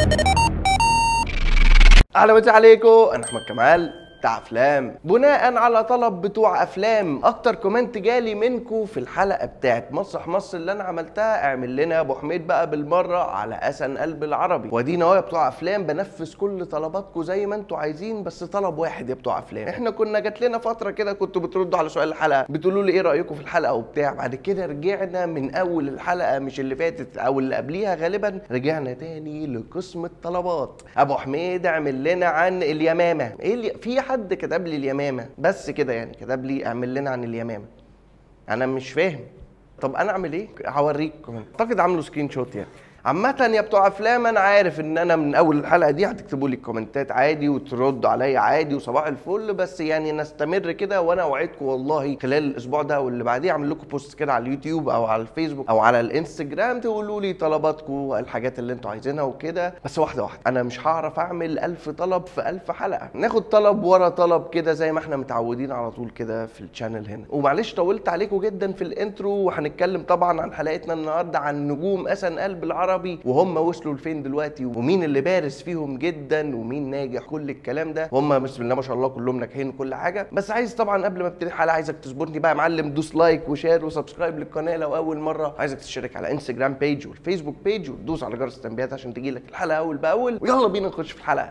اهلا وسهلا عليكم انا احمد كمال بتاع افلام بناء على طلب بتوع افلام اكتر كومنت جالي منكم في الحلقه بتاعت مسرح مصر اللي انا عملتها اعمل لنا يا ابو حميد بقى بالمره على اسن قلب العربي ودينا اهو يا بتوع افلام بنفذ كل طلباتكم زي ما انتوا عايزين بس طلب واحد يا بتوع افلام احنا كنا جات لنا فتره كده كنتوا بتردوا على سؤال الحلقه بتقولوا لي ايه رايكم في الحلقه وبتاع بعد كده رجعنا من اول الحلقه مش اللي فاتت او اللي قبليها غالبا رجعنا تاني لقسم الطلبات ابو حميد اعمل لنا عن اليمامه ايه اللي في حد كتب لي اليمامه بس كده يعني كتب لي اعمل لنا عن اليمامه انا مش فاهم طب انا اعمل ايه هوريكم اعتقد عامله سكرين شوت يعني عامة يا بتوع افلام انا عارف ان انا من اول الحلقة دي هتكتبوا لي الكومنتات عادي وتردوا عليا عادي وصباح الفل بس يعني نستمر كده وانا اوعدكم والله خلال الاسبوع ده واللي بعديه اعمل لكم بوست كده على اليوتيوب او على الفيسبوك او على الانستجرام تقولوا لي طلباتكم الحاجات اللي انتوا عايزينها وكده بس واحدة واحدة انا مش هعرف اعمل ألف طلب في ألف حلقة ناخد طلب ورا طلب كده زي ما احنا متعودين على طول كده في الشانل هنا ومعلش طولت عليكم جدا في الانترو وهنتكلم طبعا عن حلقتنا النهارده عن نجوم اسن قلب العربي وهم وصلوا لفين دلوقتي ومين اللي بارز فيهم جدا ومين ناجح كل الكلام ده وهم بسم الله ما شاء الله كلهم ناجحين وكل حاجه بس عايز طبعا قبل ما ابتدي الحلقه عايزك تظبطني بقى يا معلم دوس لايك وشير وسبسكرايب للقناه لو اول مره عايزك تشترك على انستجرام بيج والفيسبوك بيج وتدوس على جرس التنبيهات عشان تجيلك الحلقه اول باول ويلا بينا نخش في الحلقه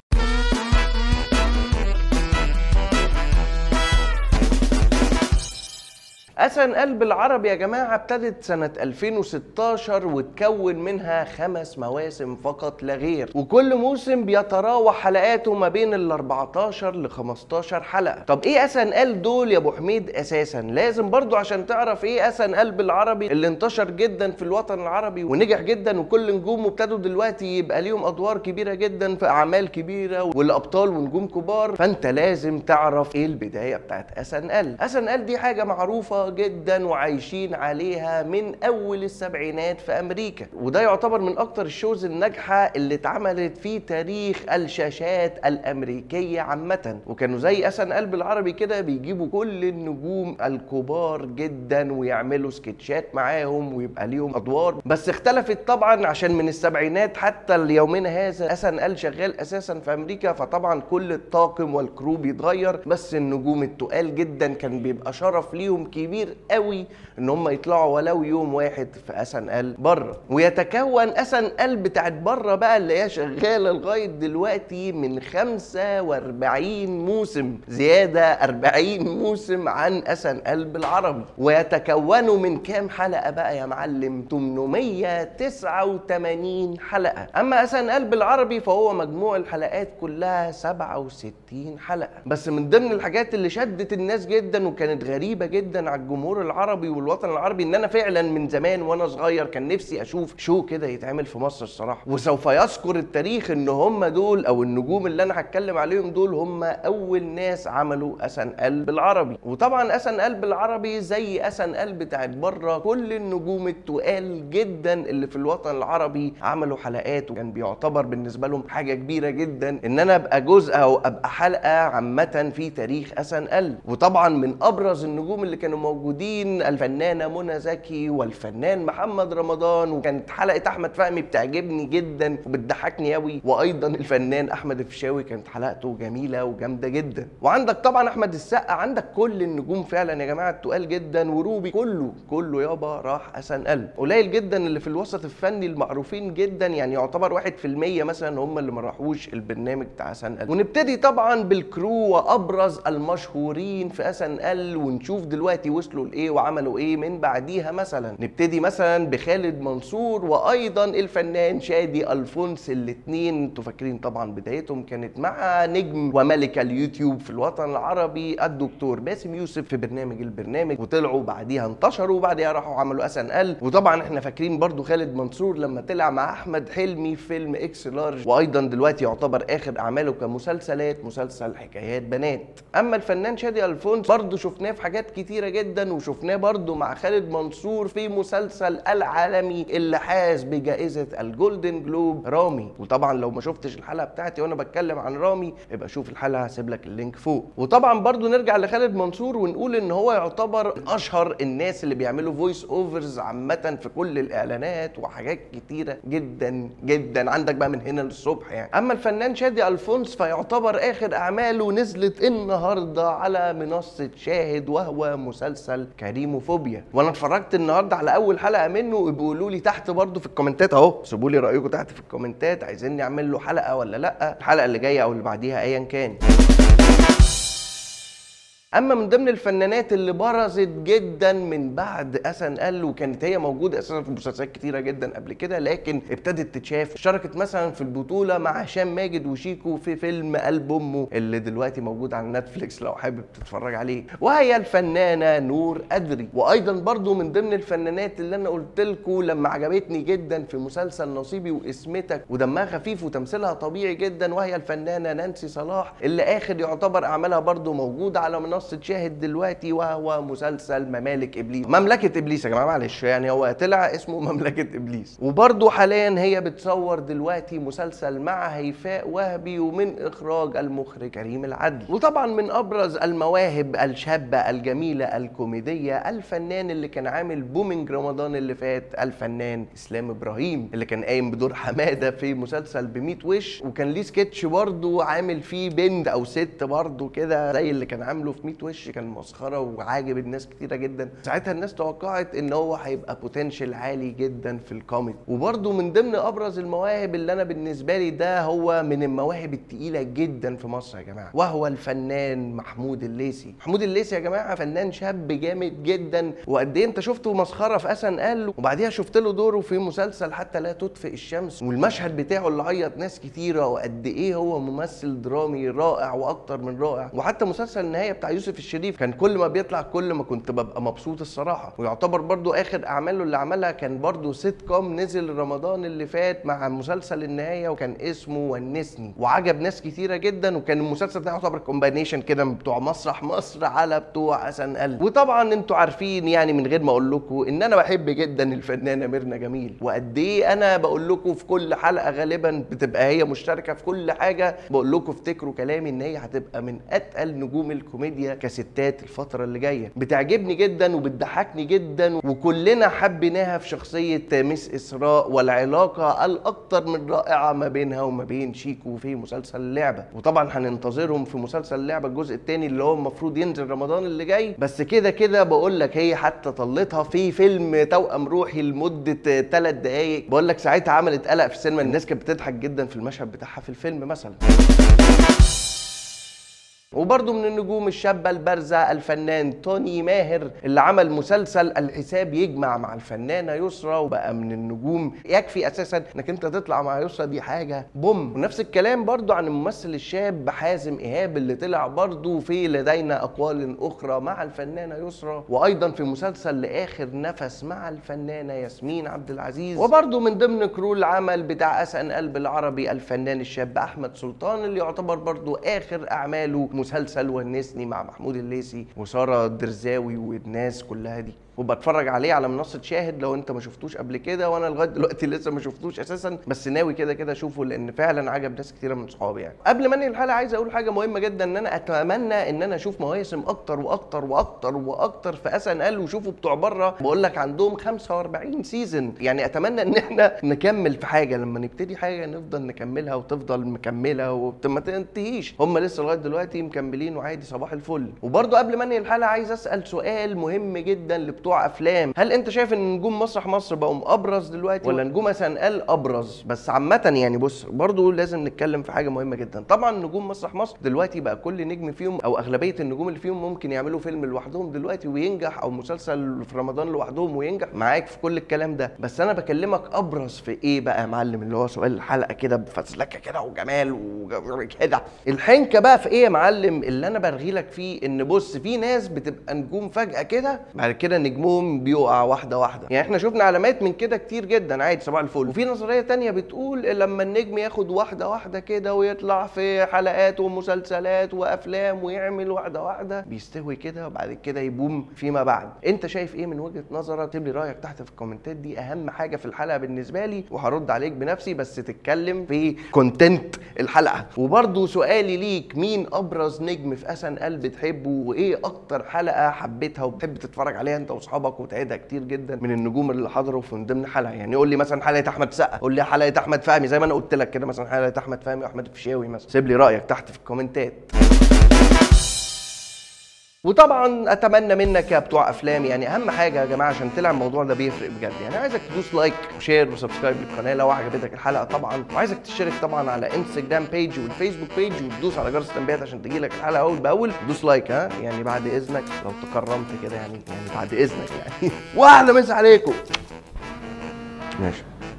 أسن قلب العربي يا جماعة ابتدت سنة 2016 وتكون منها خمس مواسم فقط لا غير وكل موسم بيتراوح حلقاته ما بين ال 14 ل 15 حلقة طب ايه أسن قلب دول يا ابو حميد اساسا لازم برضو عشان تعرف ايه أسن قلب العربي اللي انتشر جدا في الوطن العربي ونجح جدا وكل نجومه ابتدوا دلوقتي يبقى ليهم ادوار كبيرة جدا في اعمال كبيرة والابطال ونجوم كبار فانت لازم تعرف ايه البداية بتاعت أسن قلب أسن قلب دي حاجة معروفة جدا وعايشين عليها من اول السبعينات في امريكا وده يعتبر من اكتر الشوز الناجحه اللي اتعملت في تاريخ الشاشات الامريكيه عامه وكانوا زي اسن قلب العربي كده بيجيبوا كل النجوم الكبار جدا ويعملوا سكتشات معاهم ويبقى ليهم ادوار بس اختلفت طبعا عشان من السبعينات حتى ليومنا هذا اسن قال شغال اساسا في امريكا فطبعا كل الطاقم والكرو بيتغير بس النجوم التقال جدا كان بيبقى شرف ليهم كبير قوي ان هم يطلعوا ولو يوم واحد في اسن قلب بره ويتكون اسن قلب بتاعت بره بقى اللي هي شغاله لغايه دلوقتي من 45 موسم زياده 40 موسم عن اسن قلب العربي ويتكونوا من كام حلقه بقى يا معلم 889 حلقه اما اسن قلب العربي فهو مجموع الحلقات كلها 67 حلقه بس من ضمن الحاجات اللي شدت الناس جدا وكانت غريبه جدا على الجمهور العربي والوطن العربي ان انا فعلا من زمان وانا صغير كان نفسي اشوف شو كده يتعمل في مصر الصراحه وسوف يذكر التاريخ ان هم دول او النجوم اللي انا هتكلم عليهم دول هم اول ناس عملوا اسن قلب العربي وطبعا اسن قلب العربي زي اسن قلب بتاعت بره كل النجوم التقال جدا اللي في الوطن العربي عملوا حلقات وكان بيعتبر بالنسبه لهم حاجه كبيره جدا ان انا ابقى جزء او ابقى حلقه عامه في تاريخ اسن قلب وطبعا من ابرز النجوم اللي كانوا موجودين الفنانه منى زكي والفنان محمد رمضان وكانت حلقه احمد فهمي بتعجبني جدا وبتضحكني قوي وايضا الفنان احمد الفيشاوي كانت حلقته جميله وجامده جدا وعندك طبعا احمد السقا عندك كل النجوم فعلا يا جماعه تقال جدا وروبي كله كله يابا راح اسن قلب قليل جدا اللي في الوسط الفني المعروفين جدا يعني يعتبر واحد في المية مثلا هم اللي ما راحوش البرنامج بتاع اسن قلب ونبتدي طبعا بالكرو وابرز المشهورين في اسن قلب ونشوف دلوقتي وصلوا لايه وعملوا ايه من بعديها مثلا نبتدي مثلا بخالد منصور وايضا الفنان شادي الفونس الاثنين انتوا فاكرين طبعا بدايتهم كانت مع نجم وملك اليوتيوب في الوطن العربي الدكتور باسم يوسف في برنامج البرنامج وطلعوا بعديها انتشروا وبعديها راحوا عملوا اسن قلب وطبعا احنا فاكرين برضو خالد منصور لما طلع مع احمد حلمي في فيلم اكس لارج وايضا دلوقتي يعتبر اخر اعماله كمسلسلات مسلسل حكايات بنات اما الفنان شادي الفونس برضو شفناه في حاجات كتيره جدا جدا وشفناه برضو مع خالد منصور في مسلسل العالمي اللي حاز بجائزه الجولدن جلوب رامي وطبعا لو ما شفتش الحلقه بتاعتي وانا بتكلم عن رامي يبقى شوف الحلقه هسيب لك اللينك فوق وطبعا برضو نرجع لخالد منصور ونقول ان هو يعتبر من اشهر الناس اللي بيعملوا فويس اوفرز عامه في كل الاعلانات وحاجات كتيره جدا جدا عندك بقى من هنا للصبح يعني اما الفنان شادي الفونس فيعتبر اخر اعماله نزلت النهارده على منصه شاهد وهو مسلسل كريموفوبيا وانا اتفرجت النهارده على اول حلقه منه بيقولوا لي تحت برضو في الكومنتات اهو سيبوا لي رايكم تحت في الكومنتات عايزين نعمل له حلقه ولا لا الحلقه اللي جايه او اللي بعديها ايا كان اما من ضمن الفنانات اللي برزت جدا من بعد اسن ال وكانت هي موجوده اساسا في مسلسلات كتيره جدا قبل كده لكن ابتدت تتشاف شاركت مثلا في البطوله مع هشام ماجد وشيكو في فيلم قلب امه اللي دلوقتي موجود على نتفليكس لو حابب تتفرج عليه وهي الفنانه نور ادري وايضا برضو من ضمن الفنانات اللي انا قلت لكم لما عجبتني جدا في مسلسل نصيبي واسمتك ودمها خفيف وتمثيلها طبيعي جدا وهي الفنانه نانسي صلاح اللي اخر يعتبر اعمالها برضو موجوده على منصه منصه شاهد دلوقتي وهو مسلسل ممالك ابليس مملكه ابليس يا جماعه معلش يعني هو طلع اسمه مملكه ابليس وبرده حاليا هي بتصور دلوقتي مسلسل مع هيفاء وهبي ومن اخراج المخرج كريم العدل وطبعا من ابرز المواهب الشابه الجميله الكوميديه الفنان اللي كان عامل بومينج رمضان اللي فات الفنان اسلام ابراهيم اللي كان قايم بدور حماده في مسلسل بميت وش وكان ليه سكتش برضه عامل فيه بنت او ست برضه كده زي اللي كان عامله في ميت وش كان مسخره وعاجب الناس كتيره جدا ساعتها الناس توقعت ان هو هيبقى بوتنشال عالي جدا في الكوميدي وبرده من ضمن ابرز المواهب اللي انا بالنسبه لي ده هو من المواهب التقيله جدا في مصر يا جماعه وهو الفنان محمود الليثي محمود الليثي يا جماعه فنان شاب جامد جدا وقد ايه انت شفته مسخره في اسن قال وبعديها شفت له دوره في مسلسل حتى لا تطفئ الشمس والمشهد بتاعه اللي عيط ناس كتيره وقد ايه هو ممثل درامي رائع واكتر من رائع وحتى مسلسل النهايه بتاع يوسف الشريف كان كل ما بيطلع كل ما كنت ببقى مبسوط الصراحه ويعتبر برضو اخر اعماله اللي عملها كان برضو سيت كوم نزل رمضان اللي فات مع مسلسل النهايه وكان اسمه ونسني وعجب ناس كتيره جدا وكان المسلسل ده يعتبر كومبانيشن كده من بتوع مسرح مصر على بتوع حسن قلب وطبعا انتوا عارفين يعني من غير ما اقول لكم ان انا بحب جدا الفنانه ميرنا جميل وقد ايه انا بقول لكم في كل حلقه غالبا بتبقى هي مشتركه في كل حاجه بقول لكم افتكروا كلامي ان هي هتبقى من اتقل نجوم الكوميديا كستات الفتره اللي جايه بتعجبني جدا وبتضحكني جدا وكلنا حبيناها في شخصيه مس اسراء والعلاقه الاكثر من رائعه ما بينها وما بين شيكو في مسلسل اللعبه وطبعا هننتظرهم في مسلسل اللعبه الجزء الثاني اللي هو المفروض ينزل رمضان اللي جاي بس كده كده بقول لك هي حتى طلتها في فيلم توأم روحي لمده ثلاث دقائق بقول لك ساعتها عملت قلق في السينما الناس كانت بتضحك جدا في المشهد بتاعها في الفيلم مثلا وبرضه من النجوم الشابة البارزة الفنان توني ماهر اللي عمل مسلسل الحساب يجمع مع الفنانة يسرا وبقى من النجوم يكفي أساسا إنك أنت تطلع مع يسرا دي حاجة بوم ونفس الكلام برضه عن الممثل الشاب حازم إيهاب اللي طلع برضه في لدينا أقوال أخرى مع الفنانة يسرا وأيضا في مسلسل لآخر نفس مع الفنانة ياسمين عبد العزيز وبرضه من ضمن كرو العمل بتاع أسأل قلب العربي الفنان الشاب أحمد سلطان اللي يعتبر برضه آخر أعماله مسلسل ونسني مع محمود الليثي وساره الدرزاوي والناس كلها دي وبتفرج عليه على منصه شاهد لو انت ما شفتوش قبل كده وانا لغايه دلوقتي لسه ما شفتوش اساسا بس ناوي كده كده اشوفه لان فعلا عجب ناس كتيره من صحابي يعني قبل ما انهي الحلقه عايز اقول حاجه مهمه جدا ان انا اتمنى ان انا اشوف مواسم اكتر واكتر واكتر واكتر في اس ان ال وشوفوا بتوع بره بقول لك عندهم 45 سيزون يعني اتمنى ان احنا نكمل في حاجه لما نبتدي حاجه نفضل نكملها وتفضل مكمله وما تنتهيش هم لسه لغايه دلوقتي مكملين وعادي صباح الفل وبرده قبل ما انهي الحلقه عايز اسال سؤال مهم جدا بتوع افلام هل انت شايف ان نجوم مسرح مصر بقوا ابرز دلوقتي ولا نجوم مثلا قال ابرز بس عامه يعني بص برضو لازم نتكلم في حاجه مهمه جدا طبعا نجوم مسرح مصر دلوقتي بقى كل نجم فيهم او اغلبيه النجوم اللي فيهم ممكن يعملوا فيلم لوحدهم دلوقتي وينجح او مسلسل في رمضان لوحدهم وينجح معاك في كل الكلام ده بس انا بكلمك ابرز في ايه بقى يا معلم اللي هو سؤال الحلقه كده بفزلكه كده وجمال وكده الحنكه بقى في ايه يا معلم اللي انا برغي لك فيه ان بص في ناس بتبقى نجوم فجاه كده بعد كده نجم نجمهم بيقع واحده واحده يعني احنا شفنا علامات من كده كتير جدا عادي صباح الفل وفي نظريه تانية بتقول لما النجم ياخد واحده واحده كده ويطلع في حلقات ومسلسلات وافلام ويعمل واحده واحده بيستوي كده وبعد كده يبوم فيما بعد انت شايف ايه من وجهه نظرك اكتب لي رايك تحت في الكومنتات دي اهم حاجه في الحلقه بالنسبه لي وهرد عليك بنفسي بس تتكلم في كونتنت الحلقه وبرده سؤالي ليك مين ابرز نجم في اسن قلب بتحبه وايه اكتر حلقه حبيتها وبتحب تتفرج عليها انت واصحابك وتعيدها كتير جدا من النجوم اللي حضروا في من ضمن حلقه يعني قول لي مثلا حلقه احمد سقا قول لي حلقه احمد فهمي زي ما انا قلت لك كده مثلا حلقه احمد فهمي واحمد الفيشاوي مثلا سيب لي رايك تحت في الكومنتات وطبعا اتمنى منك يا بتوع افلام يعني اهم حاجه يا جماعه عشان طلع الموضوع ده بيفرق بجد يعني عايزك تدوس لايك وشير وسبسكرايب للقناه لو عجبتك الحلقه طبعا وعايزك تشترك طبعا على انستجرام بيج والفيسبوك بيج وتدوس على جرس التنبيهات عشان تجيلك الحلقه اول باول دوس لايك ها يعني بعد اذنك لو تكرمت كده يعني يعني بعد اذنك يعني واحلى مسا عليكم ماشي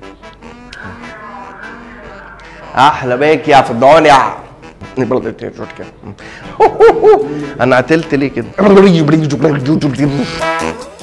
احلى بيك يا في الدنيا انا عتلت ليه كده